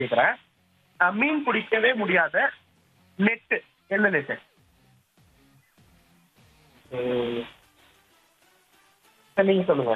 கேக்குறேன் அஹ், மீன் பிடிக்கவே முடியாத நெட்டு என்ன நெட்டு நீங்க சொல்லுங்க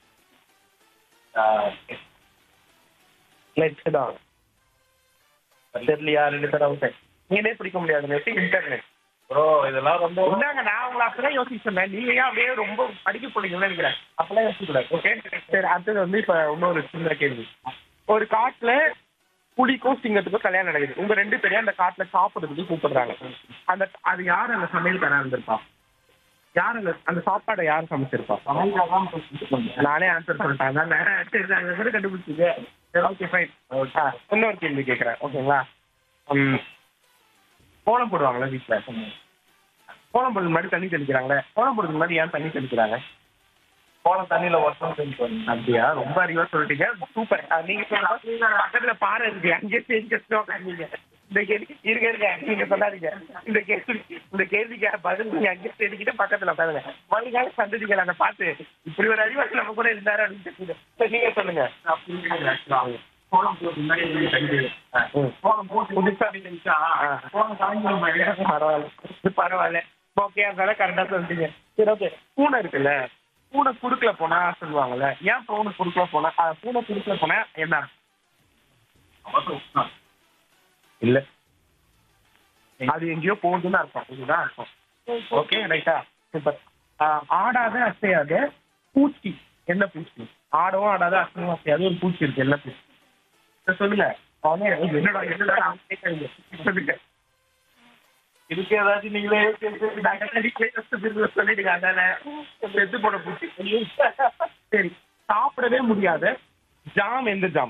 நெட் தான் தெரியலையா ரெண்டு பேரும் அவுட் மீனே பிடிக்க முடியாது நெட் இன்டர்நெட் ப்ரோ இதெல்லாம் ரொம்ப இந்தாங்க நான் உங்களை அப்படிதான் யோசிக்க சொன்னேன் நீங்க ஏன் அப்படியே ரொம்ப படிக்க போறீங்கன்னு நினைக்கிறேன் அப்பெல்லாம் யோசிக்க கூடாது ஓகே சரி அடுத்தது வந்து இப்ப இன்னொரு சின்ன கேள்வி ஒரு காட்டுல புலிக்கும் சிங்கத்துக்கும் கல்யாணம் நடக்குது உங்க ரெண்டு பேரையும் அந்த காட்டுல சாப்பிடுறதுக்கு கூப்பிடுறாங்க அந்த அது யார் அந்த சமையல்காரா இருந்திருப்பா யார் அந்த அந்த சாப்பாடை யார் சமைச்சிருப்பா நானே ஆன்சர் சொல்லிட்டேன் அதனால சரி நாங்க கூட கண்டுபிடிச்சிங்க ஓகே ஃபைன் இன்னொரு கேள்வி கேட்கறேன் ஓகேங்களா ம், கோலம் போடுவாங்களா வீட்டுல கோலம் போடுறது மாதிரி தண்ணி தெளிக்கிறாங்களே கோலம் போடுறதுக்கு முன்னாடி ஏன் தண்ணி தெளிக்கிறாங்க கோலம் தண்ணியில வருஷம் செஞ்சு வரணும் அப்படியா ரொம்ப அறிவா சொல்லிட்டீங்க சூப்பர் நீங்க சொல்லுங்க பக்கத்துல பாறை இருக்கு அங்கே சேஞ்ச் கஷ்டம் உட்காந்தீங்க இந்த கேள்வி இருங்க இருங்க நீங்க சொல்லாதீங்க இந்த கேள்வி இந்த கேள்விக்கு பதில் நீங்க அங்கே தேடிக்கிட்டு பக்கத்துல உட்காருங்க வருங்கால சந்ததிகள் அதை பார்த்து இப்படி ஒரு அறிவாளி நம்ம கூட இருந்தாரு அப்படின்னு தெரியுது சரி, நீங்க சொல்லுங்க கோலம் போட்டு முன்னாடி வந்து தண்ணி தெளிக்கும். ம். கோலம் போட்டு புதுசா தெளிச்சா, ஆ. கோலம் காய்ஞ்சிரும் பாருங்க. பரவாயில்ல இது பரவாயில்ல ஓகே அதனால கரெக்டா சொல்லிட்டீங்க சரி ஓகே பூனை இருக்குல்ல பூனை குறுக்குல போனா சொல்லுவாங்கல்ல ஏன் பூனை குறுக்குல போனா அஹ், பூனை குறுக்குல போனா என்ன அவசரம். இல்ல அது எங்கேயோ போகுதுன்னு அர்த்தம் இதுதான் அர்த்தம் ஓகே ரைட்டா சூப்பர் ஆடாத அசையாத பூச்சி என்ன பூச்சி ஆடவும் ஆடாத அசையும் அசையாத ஒரு பூச்சி இருக்கு என்ன பூச்சி சரி, சொல்லுங்க அவனே என்னடா என்னடா அவன் கேட்கறீங்க சொல்லுங்க இதுக்கு ஏதாச்சும் நீங்களே சொல்லிடுங்க அதானே செத்து போன பூச்சி சரி சாப்பிடவே முடியாத ஜாம் எந்த ஜாம்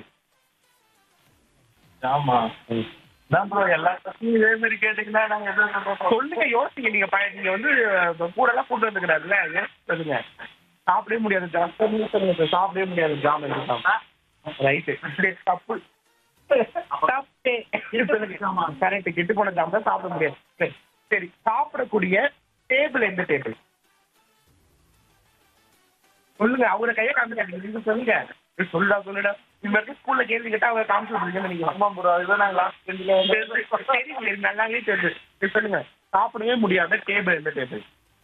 ஆமா தான் ப்ரோ எல்லா questionயும் இதே மாதிரி கேட்டீங்கன்னா நாங்க எதுவும் சொல்றோம் சொல்லுங்க யோசிங்க நீங்க பய- நீங்க வந்து அஹ், கூட எல்லாம் கூட்டு வந்துக்கிறாருல்ல சொல்லுங்க சாப்பிடவே முடியாது ஜாம் சொல்லுங்க சொல்லுங்க sir. சாப்பிடவே முடியாது ஜாம் எந்த ஜாம் ரைட்டு தப்பு தப்பு கரெக்ட் கெட்டு போன ஜாம் தான் சாப்பிட முடியாது சரி சரி சாப்பிடக்கூடிய டேபிள் எந்த டேபிள் சொல்லுங்க அவரை கையை காமிக்காதீங்க நீங்க சொல்லுங்க ஏய், சொல்லுடா சொல்லுடா இந்த மாதிரி ஸ்கூல்ல கேள்வி கேட்டா அவர் காமிச்சு விடுறீங்கன்னு நீங்க ஆமா ப்ரோ அதுதான் நாங்க லாஸ்ட் தெரியுது நல்லாவே தெரியுது சரி, சொல்லுங்க சாப்பிடவே முடியாத டேபிள் எந்த டேபிள்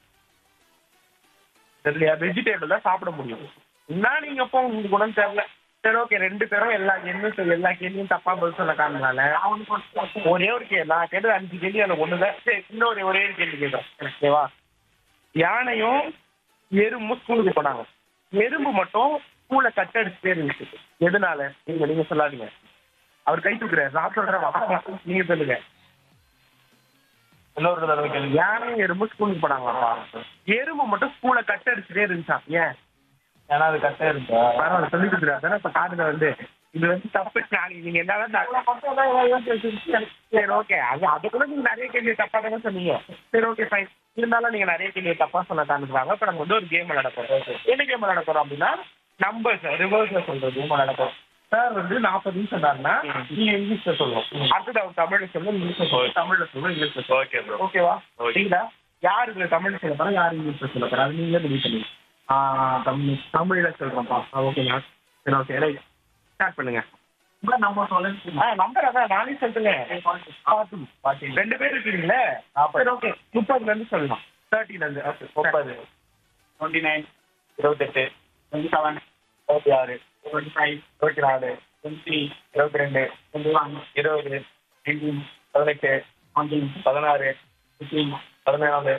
தெரியலையா வெஜிடேபிள் தான் சாப்பிட முடியும் என்ன நீங்க அப்போ உங்களுக்கு உடம்பு தெரியல சரி ஓகே ரெண்டு பேரும் எல்லா என்ன சொல் எல்லா கேள்வியும் தப்பா பதில் சொல்ல காரணனால ஒரே ஒரு கேள்வி நான் கேட்டது அஞ்சு கேள்வி அதில் ஒண்ணுல சரி இன்னொரு ஒரே ஒரு கேள்வி கேட்குறேன் ஓகேவா யானையும் எறும்பும் ஸ்கூலுக்கு போனாங்க எறும்பு மட்டும் ஸ்கூலை கட்டடிச்சுட்டே இருந்துச்சு எதனால நீங்க நீங்க சொல்லாதீங்க அவர் கை தூக்குறாரு நான் சொல்றேன் வா. நீங்க சொல்லுங்க இன்னொரு தடவை கேளுங்க யானையும் எறும்பு ஸ்கூலுக்கு போனாங்களாப்பா எறும்பு மட்டும் ஸ்கூலை கட்டடிச்சுட்டே இருந்துச்சான் ஏன் ஏன்னா அது கரெக்டா இருக்கா பரவாயில்ல சொல்லி கொடுத்துருக்காரு இப்ப காதுல வந்து இது வந்து தப்பு நாளைக்கு நீங்க என்ன சரி ஓகே அது அது கூட நீங்க நிறைய கேள்வி தப்பா தானே சொன்னீங்க சரி ஓகே ஃபைன் இருந்தாலும் நீங்க நிறைய கேள்வி தப்பா சொன்ன காரணத்துக்காக இப்ப நம்ம வந்து ஒரு கேம் விளையாட போறோம் என்ன கேம் விளையாட போறோம் அப்படின்னா நம்பர்ஸ் ரிவர்ஸ்ல சொல்ற கேம் விளையாட போறோம் சார் வந்து நாற்பது நிமிஷம் சொன்னாருன்னா நீங்க இங்கிலீஷ்ல சொல்லணும் அடுத்தது அவர் தமிழ்ல சொல்லணும் இங்கிலீஷ்ல சொல்லணும் தமிழ்ல சொல்லணும் இங்கிலீஷ்ல சொல்லணும் ஓகே ப்ரோ ஓகேவா Okay. சரிங்களா யார் இதுல தமிழ்ல சொல்ல போறா யார் இங்கிலீஷ்ல சொல்ல போறா அது நீங்களே முடிவு பண்ணுங்க ஆ, தமிழ் தமிழ்ல சொல்றேன்ப்பா ஓகேங்களா சரி ஓகே ரைட் ஸ்டார்ட் பண்ணுங்க நம்ம சொல்லுங்க ஆ நம்பர் அதான் நானே சொல்லுங்க ரெண்டு பேர் இருக்கீங்களே சரி ஓகே முப்பதுல இருந்து சொல்லலாம் தேர்ட்டில இருந்து ஓகே முப்பது டுவெண்ட்டி நைன் இருபத்தெட்டு டுவெண்ட்டி செவன் இருபத்தி ஆறு டுவெண்ட்டி ஃபைவ் இருபத்தி நாலு டுவெண்ட்டி இருபத்தி ரெண்டு டுவெண்ட்டி ஒன் இருபது நைன்டீன் பதினெட்டு நைன்டீன் பதினாறு ஃபிஃப்டீன் பதினேழு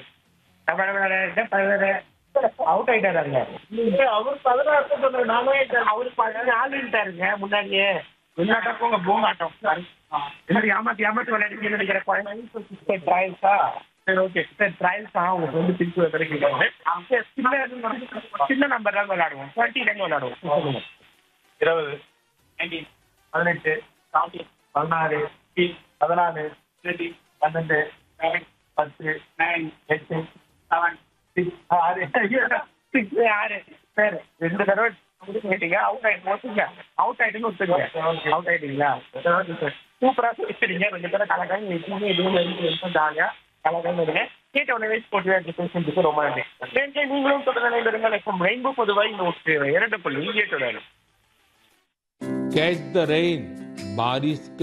அவுட் ஆயிட்டாருங்க அவர் பதினாறு சொல்றாரு நானே அவரு பதினாலுட்டாருங்க முன்னாடியே விளையாட்டம் போங்க போங்காட்டம் என்ன ஏமாத்தி ஏமாத்தி விளையாடுறீங்கன்னு நினைக்கிற குழந்தை ட்ரையல்ஸா சரி ஓகே சரி ட்ரையல்ஸா உங்களுக்கு வந்து திருப்பி ஒரு தடவை கேட்கறாங்க சரி, சின்ன சின்ன நம்பர் தான் விளையாடுவோம் டுவெண்ட்டிலேருந்து விளையாடுவோம் சொல்லுங்க இருபது நைன்டீன் பதினெட்டு பதினாறு பதினாலு டுவெண்ட்டி பன்னெண்டு நைன் பத்து நைன் எட்டு செவன் சிக்ஸ் ஆறு சிக்ஸ் ஆறு சரி ரெண்டு தடவை கேட்டீங்க அவுட் ஆயிட்டு ஒத்துங்க அவுட் ஆயிட்டுன்னு ஒத்துங்க அவுட் ஆயிட்டீங்களா சூப்பரா பேசுறீங்க ரெண்டு பேரும் கலக்காம எப்பவுமே எதுவும் எதுவும் ஜாலியா கலக்காம இருங்க கேட்ட உடனே போட்டு பேசுறதுக்கு ரொம்ப நன்றி நன்றி நீங்களும் தொடர்ந்து நினைந்திருங்கள் ரெயின்போ பொதுவாக இந்த இரண்டு புள்ளி கேட்டு Catch the rain बारिश के